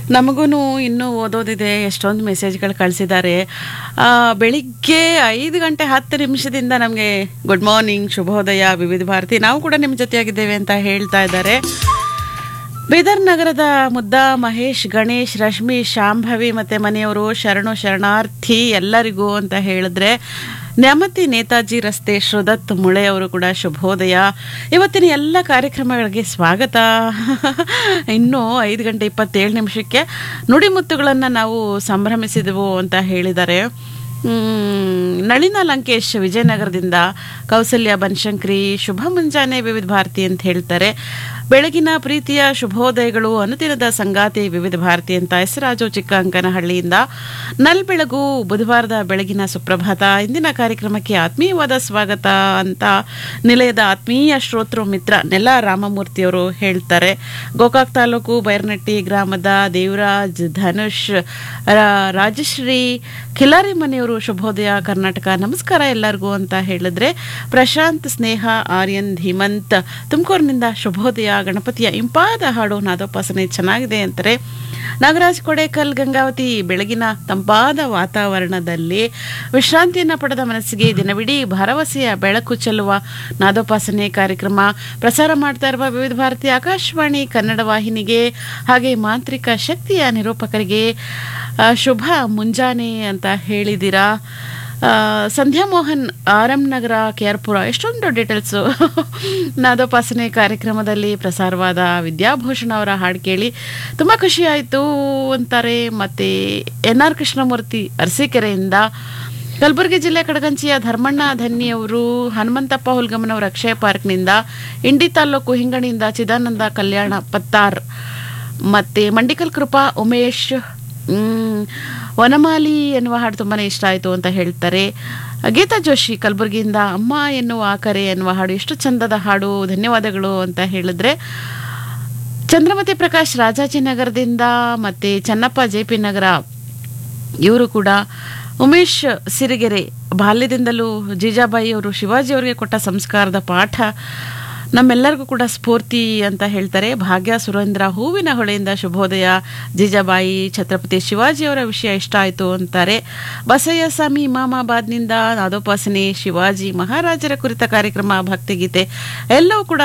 ನಮಗೂ ಇನ್ನೂ ಓದೋದಿದೆ ಎಷ್ಟೊಂದು ಮೆಸೇಜ್ಗಳು ಕಳಿಸಿದ್ದಾರೆ ಆ, ಬೆಳಿಗ್ಗೆ ಐದು ಗಂಟೆ ಹತ್ತು ನಿಮಿಷದಿಂದ ನಮಗೆ ಗುಡ್ ಮಾರ್ನಿಂಗ್ ಶುಭೋದಯ ವಿವಿಧ ಭಾರತಿ ನಾವು ಕೂಡ ನಿಮ್ಮ ಜೊತೆಯಾಗಿದ್ದೇವೆ ಅಂತ ಹೇಳ್ತಾ ಇದ್ದಾರೆ ಬೀದರ್ ನಗರದ ಮುದ್ದಾ ಮಹೇಶ್ ಗಣೇಶ್ ರಶ್ಮಿ ಶಾಂಭವಿ ಮತ್ತೆ ಮನೆಯವರು ಶರಣು ಶರಣಾರ್ಥಿ ಎಲ್ಲರಿಗೂ ಅಂತ ಹೇಳಿದ್ರೆ ನ್ಯಾಮತಿ ನೇತಾಜಿ ರಸ್ತೆ ಶ್ರುದತ್ ಮುಳೆ ಅವರು ಕೂಡ ಶುಭೋದಯ ಇವತ್ತಿನ ಎಲ್ಲ ಕಾರ್ಯಕ್ರಮಗಳಿಗೆ ಸ್ವಾಗತ ಇನ್ನು ಐದು ಗಂಟೆ ಇಪ್ಪತ್ತೇಳು ನಿಮಿಷಕ್ಕೆ ನುಡಿಮುತ್ತುಗಳನ್ನು ನಾವು ಸಂಭ್ರಮಿಸಿದೆವು ಅಂತ ಹೇಳಿದ್ದಾರೆ ಮ್, ನಳಿನ ಲಂಕೇಶ್ ವಿಜಯನಗರದಿಂದ ಕೌಸಲ್ಯ ಬನಶಂಕರಿ ಶುಭ ಮುಂಜಾನೆ ವಿವಿಧ ಭಾರತಿ ಅಂತ ಹೇಳ್ತಾರೆ ಬೆಳಗಿನ ಪ್ರೀತಿಯ ಶುಭೋದಯಗಳು ಅನುದಿನದ ಸಂಗಾತಿ ವಿವಿಧ ಭಾರತಿ ಅಂತ ಹೆಸರಾಜು ಚಿಕ್ಕಂಕನಹಳ್ಳಿಯಿಂದ ನಲ್ಬೆಳಗು ಬುಧವಾರದ ಬೆಳಗಿನ ಸುಪ್ರಭಾತ ಇಂದಿನ ಕಾರ್ಯಕ್ರಮಕ್ಕೆ ಆತ್ಮೀಯವಾದ ಸ್ವಾಗತ ಅಂತ ನಿಲಯದ ಆತ್ಮೀಯ ಶ್ರೋತೃ ಮಿತ್ರ ನೆಲ ರಾಮಮೂರ್ತಿಯವರು ಹೇಳ್ತಾರೆ ಗೋಕಾಕ್ ತಾಲೂಕು ಬೈರ್ನಟ್ಟಿ ಗ್ರಾಮದ ದೇವರಾಜ್ ಧನುಷ್ ರಾ- ರಾಜಶ್ರೀ ಖಿಲಾರಿ ಮನೆಯವರು ಶುಭೋದಯ ಕರ್ನಾಟಕ ನಮಸ್ಕಾರ ಎಲ್ಲರಿಗೂ ಅಂತ ಹೇಳಿದ್ರೆ ಪ್ರಶಾಂತ್ ಸ್ನೇಹ ಆರ್ಯನ್ ಧೀಮಂತ್ ತುಮಕೂರಿನಿಂದ ಶುಭೋದಯ ಗಣಪತಿಯ ಇಂಪಾದ ಹಾಡು ನಾದೋಪಾಸನೆ ಚೆನ್ನಾಗಿದೆ ಅಂತಾರೆ ನಾಗರಾಜ್ ಕೊಡೇಕಲ್ ಗಂಗಾವತಿ ಬೆಳಗಿನ ತಂಪಾದ ವಾತಾವರಣದಲ್ಲಿ ವಿಶ್ರಾಂತಿಯನ್ನು ಪಡೆದ ಮನಸ್ಸಿಗೆ ದಿನವಿಡೀ ಭರವಸೆಯ ಬೆಳಕು ಚೆಲ್ಲುವ ನಾದೋಪಾಸನೆ ಕಾರ್ಯಕ್ರಮ ಪ್ರಸಾರ ಮಾಡ್ತಾ ಇರುವ ವಿವಿಧ ಭಾರತಿ ಆಕಾಶವಾಣಿ ಕನ್ನಡ ವಾಹಿನಿಗೆ ಹಾಗೆ ಮಾಂತ್ರಿಕ ಶಕ್ತಿಯ ನಿರೂಪಕರಿಗೆ ಆ, ಶುಭ ಮುಂಜಾನೆ ಅಂತ ಹೇಳಿದ್ದೀರಾ ಆ, ಸಂಧ್ಯಾ ಮೋಹನ್ ಆರ್ ಎಂ ನಗರ ಕೇರ್ಪುರ ಎಷ್ಟೊಂದು ಡೀಟೇಲ್ಸು ನಾದೋಪಾಸನೆ ಕಾರ್ಯಕ್ರಮದಲ್ಲಿ ಪ್ರಸಾರವಾದ ವಿದ್ಯಾಭೂಷಣ ಅವರ ಹಾಡು ಕೇಳಿ ತುಂಬ ಖುಷಿ ಆಯಿತು ಅಂತಾರೆ ಮತ್ತು ಎನ್ ಆರ್ ಕೃಷ್ಣಮೂರ್ತಿ ಅರಸೀಕೆರೆಯಿಂದ ಕಲಬುರಗಿ ಜಿಲ್ಲೆ ಕಡಗಂಚಿಯ ಧರ್ಮಣ್ಣ ಧನ್ಯವರು ಹನುಮಂತಪ್ಪ ಹುಲ್ಗಮ್ಮನವರ ಅಕ್ಷಯ ಪಾರ್ಕ್ನಿಂದ ಇಂಡಿ ತಾಲೂಕು ಹಿಂಗಣಿಯಿಂದ ಚಿದಾನಂದ ಕಲ್ಯಾಣ ಪತ್ತಾರ್ ಮತ್ತೆ ಮಂಡಿಕಲ್ ಕೃಪಾ ಉಮೇಶ್ ಮ್, ವನಮಾಲಿ ಎನ್ನುವ ಹಾಡು ತುಂಬಾನೇ ಇಷ್ಟ ಆಯಿತು ಅಂತ ಹೇಳ್ತಾರೆ ಗೀತಾ ಜೋಶಿ ಕಲಬುರಗಿಯಿಂದ ಅಮ್ಮ ಎನ್ನುವ ಆಕರೆ ಎನ್ನುವ ಹಾಡು ಎಷ್ಟು ಚಂದದ ಹಾಡು ಧನ್ಯವಾದಗಳು ಅಂತ ಹೇಳಿದ್ರೆ ಚಂದ್ರಮತಿ ಪ್ರಕಾಶ್ ರಾಜಾಜಿನಗರದಿಂದ ಮತ್ತೆ ಚನ್ನಪ್ಪ ಜೆ ಪಿ ನಗರ ಇವರು ಕೂಡ ಉಮೇಶ್ ಸಿರಿಗೆರೆ ಬಾಲ್ಯದಿಂದಲೂ ಜೀಜಾಬಾಯಿ ಅವರು ಶಿವಾಜಿ ಅವರಿಗೆ ಕೊಟ್ಟ ಸಂಸ್ಕಾರದ ಪಾಠ ನಮ್ಮೆಲ್ಲರಿಗೂ ಕೂಡ ಸ್ಫೂರ್ತಿ ಅಂತ ಹೇಳ್ತಾರೆ ಭಾಗ್ಯ ಸುರೇಂದ್ರ ಹೂವಿನ ಹೊಳೆಯಿಂದ ಶುಭೋದಯ ಜೀಜಾಬಾಯಿ ಛತ್ರಪತಿ ಶಿವಾಜಿಯವರ ವಿಷಯ ಇಷ್ಟ ಆಯಿತು ಅಂತಾರೆ ಬಸಯ್ಯ ಸ್ವಾಮಿ ಇಮಾಮಾಬಾದ್ನಿಂದ ನಾದೋಪಾಸನೆ ಶಿವಾಜಿ ಮಹಾರಾಜರ ಕುರಿತ ಕಾರ್ಯಕ್ರಮ ಭಕ್ತಿಗೀತೆ ಎಲ್ಲವೂ ಕೂಡ